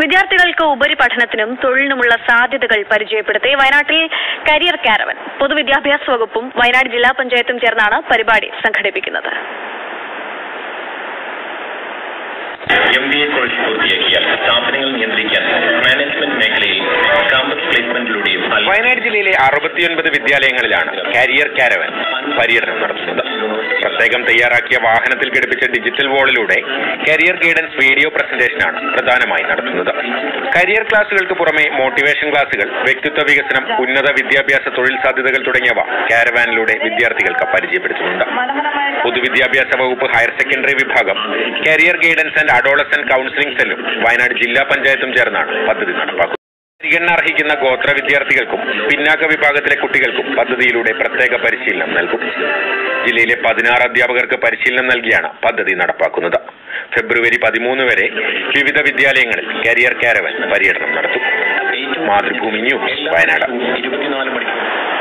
വിദ്യാർത്ഥികൾക്ക് ഉപരിപഠനത്തിനും തൊഴിലിനുമുള്ള സാധ്യതകൾ പരിചയപ്പെടുത്തി വയനാട്ടിൽ കരിയർ കാരവൻ പൊതുവിദ്യാഭ്യാസ വകുപ്പും വയനാട് ജില്ലാ പഞ്ചായത്തും ചേർന്നാണ് പരിപാടി സംഘടിപ്പിക്കുന്നത് എം ബി എ കോഴ്സ് പൂർത്തിയാക്കിയാൽ സ്ഥാപനങ്ങൾ നിയന്ത്രിക്കാൻ മാനേജ്മെന്റ് മേഖലയിൽ ക്യാമ്പസ് പ്ലേസ്മെന്റിലൂടെയും അൽ- വയനാട് ജില്ലയിലെ അറുപത്തിയൊൻപത് വിദ്യാലയങ്ങളിലാണ് കാരിയർ കാരവൻ പര്യടനം നടത്തുന്നത് പ്രത്യേകം തയ്യാറാക്കിയ വാഹനത്തിൽ ഘടിപ്പിച്ച ഡിജിറ്റൽ വാളിലൂടെ കരിയർ ഗൈഡൻസ് വീഡിയോ പ്രസന്റേഷനാണ് പ്രധാനമായി നടത്തുന്നത് കരിയർ ക്ലാസുകൾക്ക് പുറമെ മോട്ടിവേഷൻ ക്ലാസുകൾ വ്യക്തിത്വ വികസനം ഉന്നത വിദ്യാഭ്യാസ തൊഴിൽ സാധ്യതകൾ തുടങ്ങിയവ കാരവാനിലൂടെ വിദ്യാർത്ഥികൾക്ക് പരിചയപ്പെടുത്തുന്നുണ്ട് പൊതുവിദ്യാഭ്യാസ വകുപ്പ് ഹയർ സെക്കൻഡറി വിഭാഗം career guidance and adolescent counselling സെല്ലും വയനാട് ജില്ലാ പഞ്ചായത്തും ചേർന്നാണ് പദ്ധതി നടപ്പാക്കുന്നത് പരിഗണന അർഹിക്കുന്ന ഗോത്ര വിദ്യാർത്ഥികൾക്കും പിന്നാക്ക വിഭാഗത്തിലെ കുട്ടികൾക്കും പദ്ധതിയിലൂടെ പ്രത്യേക പരിശീലനം നൽകും ജില്ലയിലെ പതിനാറ് അധ്യാപകർക്ക് പരിശീലനം നൽകിയാണ് പദ്ധതി നടപ്പാക്കുന്നത് ഫെബ്രുവരി പതിമൂന്ന് വരെ വിവിധ വിദ്യാലയങ്ങളിൽ കരിയർ കാരവൻ പര്യടനം നടത്തും മാതൃഭൂമി ന്യൂസ് വയനാട് ഇരുപത്തിനാല് മണിക്കൂർ